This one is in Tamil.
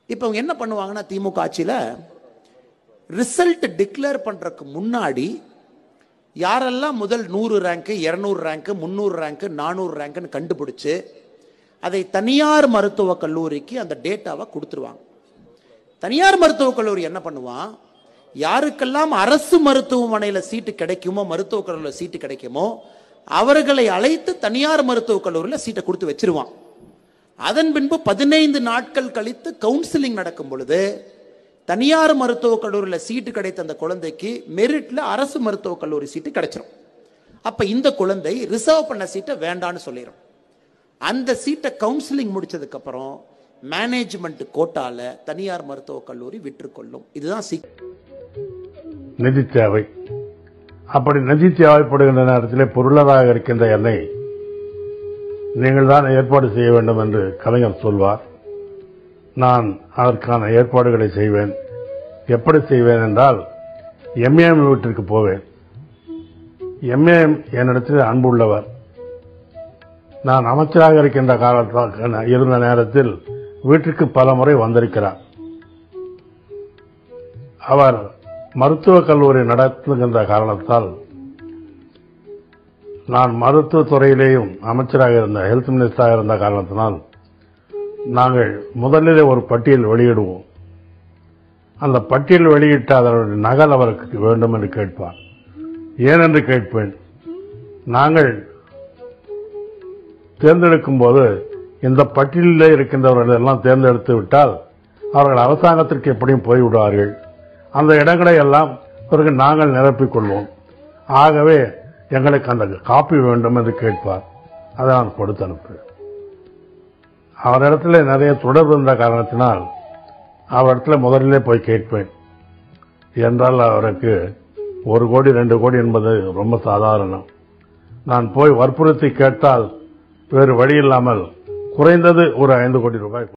இப்போ அவங்க என்ன பண்ணுவாங்கன்னா திமுக ஆட்சியில் ரிசல்ட் டிக்ளேர் பண்றதுக்கு முன்னாடி யாரெல்லாம் முதல் நூறு ரேங்க்கு இரநூறு ரேங்க்கு முந்நூறு ரேங்க்கு நானூறு ரேங்க்குன்னு கண்டுபிடிச்சு அதை தனியார் மருத்துவக் கல்லூரிக்கு அந்த டேட்டாவை கொடுத்துருவாங்க தனியார் மருத்துவக் கல்லூரி என்ன பண்ணுவான் யாருக்கெல்லாம் அரசு மருத்துவமனையில் சீட்டு கிடைக்குமோ மருத்துவக் கல்லூரியில் சீட்டு கிடைக்குமோ அவர்களை அழைத்து தனியார் மருத்துவக் கல்லூரியில் சீட்டை கொடுத்து வச்சிருவான் அதன் பின்பு பதினைந்து நாட்கள் கழித்து கவுன்சிலிங் நடக்கும் பொழுது தனியார் மருத்துவக் கல்லூரியில் சீட்டு கிடைத்த அந்த குழந்தைக்கு மெரிட்ல அரசு மருத்துவக் கல்லூரி சீட்டு கிடைச்சிரும் அப்ப இந்த குழந்தை ரிசர்வ் பண்ண சீட்டை வேண்டான்னு சொல்லிடும் அந்த சீட்டை கவுன்சிலிங் முடிச்சதுக்கு அப்புறம் மேனேஜ்மெண்ட் கோட்டால தனியார் மருத்துவக் கல்லூரி விற்றுக்கொள்ளும் இதுதான் சீ நிதி தேவை அப்படி நிதி தேவைப்படுகின்ற நேரத்திலே பொருளாதார இருக்கின்ற என்னை நீங்கள் தான் ஏற்பாடு செய்ய வேண்டும் என்று கலைஞர் சொல்வார் நான் அதற்கான ஏற்பாடுகளை செய்வேன் எப்படி செய்வேன் என்றால் எம்ஏஎம் வீட்டிற்கு போவேன் எம்ஏஎம் என்னிடத்தில் அன்புள்ளவர் நான் அமைச்சராக இருக்கின்ற காலத்தில் இருந்த நேரத்தில் வீட்டிற்கு பல முறை வந்திருக்கிறார் அவர் மருத்துவக் கல்லூரி நடத்துகின்ற காரணத்தால் நான் மருத்துவத் துறையிலேயும் அமைச்சராக இருந்த ஹெல்த் மினிஸ்டராக இருந்த காரணத்தினால் நாங்கள் முதலிலே ஒரு பட்டியல் வெளியிடுவோம் அந்த பட்டியல் வெளியிட்ட அதனுடைய நகல் அவருக்கு வேண்டும் என்று கேட்பார் ஏனென்று கேட்பேன் நாங்கள் தேர்ந்தெடுக்கும் போது இந்த பட்டியலிலே இருக்கின்றவர்கள் எல்லாம் தேர்ந்தெடுத்து விட்டால் அவர்கள் அரசாங்கத்திற்கு எப்படியும் போய்விடுவார்கள் அந்த இடங்களை எல்லாம் பிறகு நாங்கள் நிரப்பிக் கொள்வோம் ஆகவே எங்களுக்கு அந்த காப்பி வேண்டும் என்று கேட்பார் அதை நான் கொடுத்து அனுப்புவேன் அவரிடத்துல நிறைய தொடர்பு இருந்த காரணத்தினால் அவரிடத்துல முதலிலே போய் கேட்பேன் என்றால் அவருக்கு ஒரு கோடி ரெண்டு கோடி என்பது ரொம்ப சாதாரணம் நான் போய் வற்புறுத்தி கேட்டால் வேறு வழி இல்லாமல் குறைந்தது ஒரு ஐந்து கோடி ரூபாய்